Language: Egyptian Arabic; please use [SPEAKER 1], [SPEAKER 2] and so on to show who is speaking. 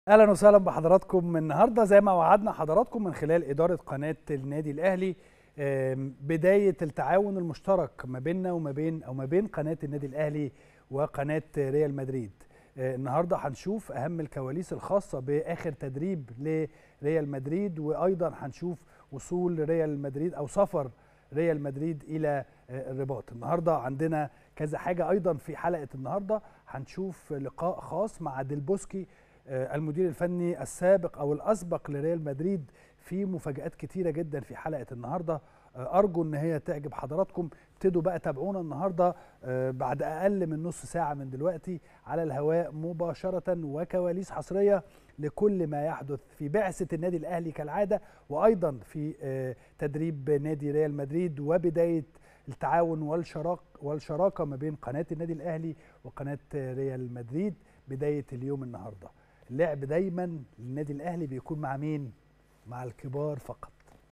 [SPEAKER 1] اهلا وسهلا بحضراتكم النهارده زي ما وعدنا حضراتكم من خلال اداره قناه النادي الاهلي آم، بدايه التعاون المشترك ما بيننا وما بين او ما بين قناه النادي الاهلي وقناه ريال مدريد آه، النهارده هنشوف اهم الكواليس الخاصه باخر تدريب لريال مدريد وايضا هنشوف وصول ريال مدريد او سفر ريال مدريد الى آه، الرباط النهارده عندنا كذا حاجه ايضا في حلقه النهارده هنشوف لقاء خاص مع ديلبوسكي آه، المدير الفني السابق او الاسبق لريال مدريد في مفاجات كتيره جدا في حلقه النهارده آه، ارجو ان هي تعجب حضراتكم ابتدوا بقى تابعونا النهارده آه، بعد اقل من نص ساعه من دلوقتي على الهواء مباشره وكواليس حصريه لكل ما يحدث في بعثه النادي الاهلي كالعاده وايضا في آه، تدريب نادي ريال مدريد وبدايه التعاون والشراك والشراكه ما بين قناه النادي الاهلي وقناه ريال مدريد بدايه اليوم النهارده اللعب دايما للنادي الاهلي بيكون مع مين مع الكبار فقط